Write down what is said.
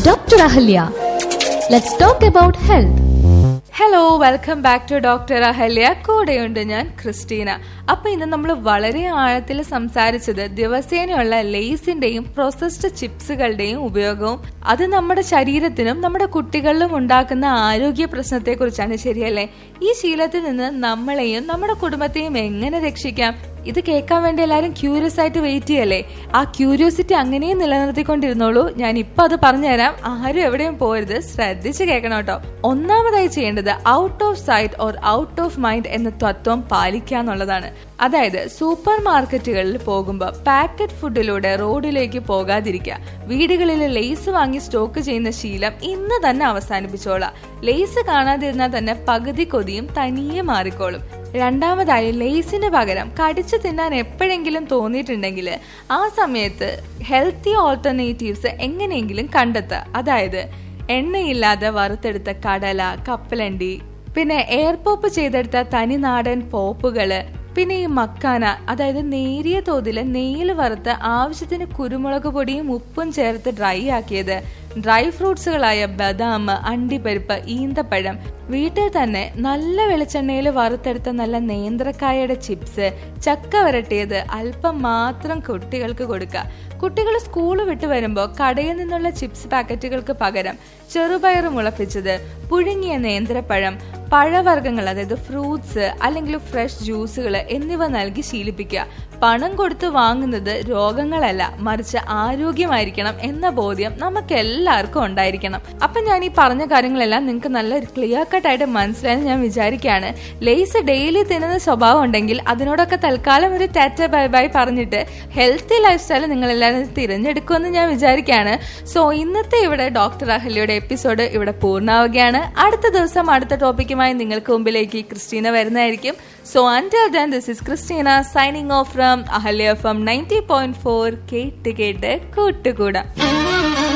Dr. Ahalya. Let's talk about health. Hello welcome back to doctor Ahalya കൂടെയുണ്ട് ഞാൻ Christina അപ്പൊ ഇന്ന് നമ്മൾ വളരെ ആഴത്തിൽ സംസാരിച്ചത് ദിവസേനയുള്ള ലേസിന്റെയും പ്രോസസ്ഡ് ചിപ്സുകളുടെയും ഉപയോഗവും അത് നമ്മുടെ ശരീരത്തിനും നമ്മുടെ കുട്ടികളിലും ഉണ്ടാക്കുന്ന ആരോഗ്യ പ്രശ്നത്തെ കുറിച്ചാണ് ശരിയല്ലേ ഈ ശീലത്തിൽ നിന്ന് നമ്മളെയും നമ്മുടെ കുടുംബത്തെയും എങ്ങനെ രക്ഷിക്കാം ഇത് കേൾക്കാൻ വേണ്ടി എല്ലാവരും ക്യൂരിയസ് ആയിട്ട് വെയിറ്റ് ചെയ്യല്ലേ ആ ക്യൂരിയോസിറ്റി അങ്ങനെയും നിലനിർത്തിക്കൊണ്ടിരുന്നോളൂ ഞാൻ ഇപ്പൊ അത് പറഞ്ഞുതരാം ആരും എവിടെയും പോരുത് ശ്രദ്ധിച്ച് കേൾക്കണം കേട്ടോ ഒന്നാമതായി ചെയ്യേണ്ടത് out of sight or out of mind എന്ന തത്വം പാലിക്കുക എന്നുള്ളതാണ് അതായത് സൂപ്പർ മാർക്കറ്റുകളിൽ പോകുമ്പോൾ പാക്കറ്റ് ഫുഡിലൂടെ റോഡിലേക്ക് പോകാതിരിക്കുക വീടുകളിൽ ലേസ് വാങ്ങി സ്റ്റോക്ക് ചെയ്യുന്ന ശീലം ഇന്ന് തന്നെ അവസാനിപ്പിച്ചോളാം ലേസ് കാണാതിരുന്നാൽ തന്നെ പകുതി കൊതിയും തനിയെ മാറിക്കോളും രണ്ടാമതായി ലേസിന് പകരം കടിച്ചു തിന്നാൻ എപ്പോഴെങ്കിലും തോന്നിയിട്ടുണ്ടെങ്കിൽ ആ സമയത്ത് ഹെൽത്തി ഓൾട്ടർനേറ്റീവ്സ് എങ്ങനെയെങ്കിലും കണ്ടെത്തുക അതായത് എണ്ണയില്ലാതെ വറുത്തെടുത്ത കടല കപ്പലണ്ടി പിന്നെ എയർ പോപ്പ് ചെയ്തെടുത്ത തനിനാടൻ പോപ്പുകള് പിന്നെ ഈ മക്കാന അതായത് നേരിയ തോതിൽ നെയ്യിൽ വറുത്ത് ആവശ്യത്തിന് കുരുമുളക് പൊടിയും ഉപ്പും ചേർത്ത് ഡ്രൈ ആക്കിയത് ഡ്രൈ ഫ്രൂട്ട്സുകളായ ബദാം അണ്ടിപ്പരിപ്പ് ഈന്തപ്പഴം വീട്ടിൽ തന്നെ നല്ല വെളിച്ചെണ്ണയിൽ വറുത്തെടുത്ത നല്ല നേന്ത്രക്കായയുടെ ചിപ്സ് ചക്ക വരട്ടിയത് അല്പം മാത്രം കുട്ടികൾക്ക് കൊടുക്കുക കുട്ടികൾ സ്കൂൾ വിട്ട് വരുമ്പോൾ കടയിൽ നിന്നുള്ള ചിപ്സ് പാക്കറ്റുകൾക്ക് പകരം ചെറുപയർ മുളപ്പിച്ചത് പുഴുങ്ങിയ നേന്ത്രപ്പഴം പഴവർഗ്ഗങ്ങൾ അതായത് ഫ്രൂട്ട്സ് അല്ലെങ്കിൽ ഫ്രഷ് ജ്യൂസുകൾ എന്നിവ നൽകി ശീലിപ്പിക്കുക പണം കൊടുത്ത് വാങ്ങുന്നത് രോഗങ്ങളല്ല മറിച്ച് ആരോഗ്യമായിരിക്കണം എന്ന ബോധ്യം നമുക്ക് എല്ലാവർക്കും ഉണ്ടായിരിക്കണം അപ്പൊ ഞാൻ ഈ പറഞ്ഞ കാര്യങ്ങളെല്ലാം നിങ്ങൾക്ക് നല്ല ക്ലിയർ കട്ട് ആയിട്ട് മനസ്സിലായെന്ന് ഞാൻ വിചാരിക്കുകയാണ് ലേസ് ഡെയിലി തിന്നുന്ന സ്വഭാവം ഉണ്ടെങ്കിൽ അതിനോടൊക്കെ തൽക്കാലം ഒരു ടാറ്റ ബൈ ബൈ പറഞ്ഞിട്ട് ഹെൽത്തി ലൈഫ് സ്റ്റൈൽ നിങ്ങൾ എല്ലാവരും തിരഞ്ഞെടുക്കുമെന്ന് ഞാൻ വിചാരിക്കുകയാണ് സോ ഇന്നത്തെ ഇവിടെ ഡോക്ടർ അഹല്യയുടെ എപ്പിസോഡ് ഇവിടെ പൂർണ്ണമാവുകയാണ് അടുത്ത ദിവസം അടുത്ത ടോപ്പിക്കുമായി നിങ്ങൾക്ക് മുമ്പിലേക്ക് ക്രിസ്റ്റീന വരുന്നതായിരിക്കും so until then this is Christina signing off from Ahalya from ninety point four കേട്ട് കേട്ട് കൂട്ടുകൂടാം